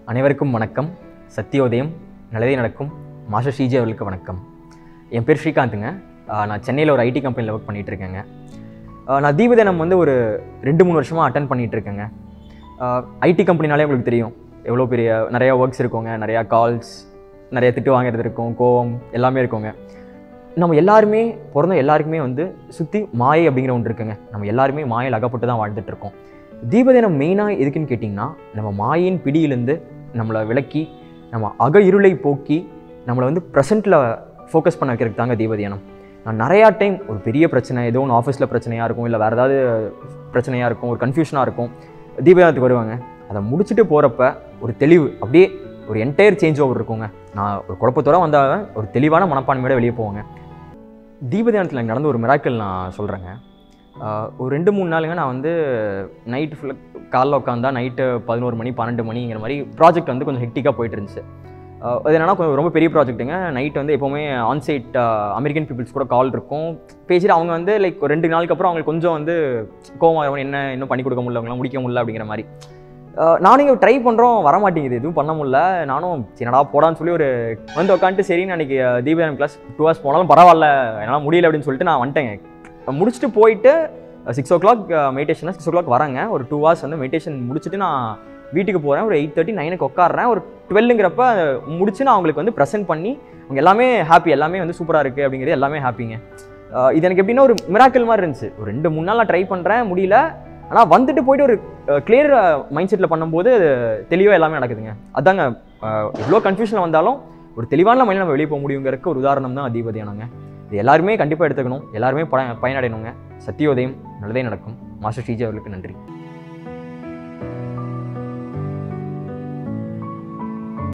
அனைவருக்கும் வணக்கம் சத்தியோதயம் நல்லதே நடக்கும் மாஸ்டர் ஸ்ரீஜி அவர்களுக்கு வணக்கம் என் பேர் ஸ்ரீகாந்துங்க ஆஹ் நான் சென்னையில் ஒரு ஐடி கம்பெனியில் ஒர்க் பண்ணிகிட்டு இருக்கேங்க ஆஹ் நான் தீபதினம் வந்து ஒரு ரெண்டு மூணு வருஷமாக அட்டன் பண்ணிகிட்டு இருக்கேங்க ஐடி கம்பெனினாலே உங்களுக்கு தெரியும் எவ்வளோ பெரிய நிறையா ஒர்க்ஸ் இருக்குங்க நிறையா கால்ஸ் நிறைய திட்டு வாங்குறது இருக்கும் கோவம் எல்லாமே இருக்குங்க நம்ம எல்லாருமே பிறந்த எல்லாருக்குமே வந்து சுற்றி மாயை அப்படிங்கிற ஒன்று இருக்குங்க நம்ம எல்லாருமே மாயில் அகப்பட்டு தான் வாழ்ந்துட்டு இருக்கோம் தீபதினம் மெயினாக எதுக்குன்னு கேட்டிங்கன்னா நம்ம மாயின் பிடியிலேருந்து நம்மளை விலக்கி நம்ம அக இருளை போக்கி நம்மளை வந்து ப்ரெசென்ட்டில் ஃபோக்கஸ் பண்ண வைக்கிறதுக்கு தாங்க தீபதியானம் நான் நிறையா டைம் ஒரு பெரிய பிரச்சனை ஏதோ ஒன்று ஆஃபீஸில் பிரச்சனையாக இருக்கும் இல்லை வேறு ஏதாவது பிரச்சனையாக இருக்கும் ஒரு கன்ஃபியூஷனாக இருக்கும் தீபதானத்துக்கு வருவாங்க அதை முடிச்சுட்டு போகிறப்ப ஒரு தெளிவு அப்படியே ஒரு என்டையர் சேஞ்ச் ஓவர் இருக்குங்க நான் ஒரு குழப்பத்தோட வந்தால் ஒரு தெளிவான மனப்பான்மையோட வெளியே போவாங்க தீபதானத்தில் எனக்கு நடந்த ஒரு மிராக்கள் நான் சொல்கிறேங்க ஒரு ரெண்டு மூணு நாளுங்க நான் வந்து நைட்டு ஃபுல்லாக காலைல உட்காந்தா நைட்டு பதினோரு மணி பன்னெண்டு மணிங்கிற மாதிரி ப்ராஜெக்ட் வந்து கொஞ்சம் ஹெக்டிக்காக போயிட்டு இருந்துச்சு ஆஹ் அது என்னன்னா கொஞ்சம் ரொம்ப பெரிய ப்ராஜெக்ட்டுங்க நைட் வந்து எப்போவுமே ஆன்சைட் அமெரிக்கன் பீப்புள்ஸ் கூட கால் இருக்கும் பேசிட்டு அவங்க வந்து லைக் ஒரு ரெண்டு நாளுக்கு அப்புறம் அவங்களுக்கு கொஞ்சம் வந்து கோவம் வரும் என்ன இன்னும் பண்ணி கொடுக்க முடியல அவங்களாம் முடிக்க முடியல அப்படிங்கிற மாதிரி ஆஹ் நானும் இங்கே ட்ரை பண்ணுறோம் வர மாட்டேங்குது எதுவும் பண்ண முடியல நானும் என்னடா போடான்னு சொல்லி ஒரு வந்து உட்காந்துட்டு சரின்னு அன்றைக்கி தீபாவளி கிளாஸ் டூ ஹவர்ஸ் போனாலும் பரவாயில்ல என்னால் முடியல அப்படின்னு சொல்லிட்டு நான் வந்துட்டேங்க முடிச்சுட்டு போயிட்டு சிக்ஸ் ஓ கிளாக் மெடிடேஷனாக சிக்ஸ் ஓ கிளாக் வரேங்க ஒரு டூ ஹவர்ஸ் வந்து மெடிடேஷன் முடிச்சுட்டு நான் வீட்டுக்கு போகிறேன் ஒரு எயிட் தேர்ட்டி நைனுக்கு உட்காடுறேன் ஒரு டுவெல்லுங்கிறப்ப முடிச்சு நான் அவங்களுக்கு வந்து ப்ரெசென்ட் பண்ணி அவங்க எல்லாமே ஹாப்பி எல்லாமே வந்து சூப்பராக இருக்குது அப்படிங்கிறது எல்லாமே ஹாப்பிங்க ஆஹ் இது எனக்கு எப்படின்னா ஒரு மிராக்கிள் மாதிரி இருந்துச்சு ஒரு ரெண்டு மூணு நாள் நான் ட்ரை பண்ணுறேன் முடியல ஆனால் வந்துட்டு போயிட்டு ஒரு கிளியர் மைண்ட் செட்டில் பண்ணும்போது தெளிவாக எல்லாமே நடக்குதுங்க அதாங்க ஆஹ் எவ்வளோ கன்ஃபியூஷனில் வந்தாலும் ஒரு தெளிவான மைண்டில் நம்ம வெளியே போக முடியுங்கிறதுக்கு ஒரு உதாரணம் தான் அதிபதியானங்க இது எல்லாருமே கண்டிப்பாக எடுத்துக்கணும் எல்லாருமே ப பயனடையணுங்க சத்தியோதயம் நல்லதே நடக்கும் மாஸ்டர் ஸ்ரீஜி அவர்களுக்கு நன்றி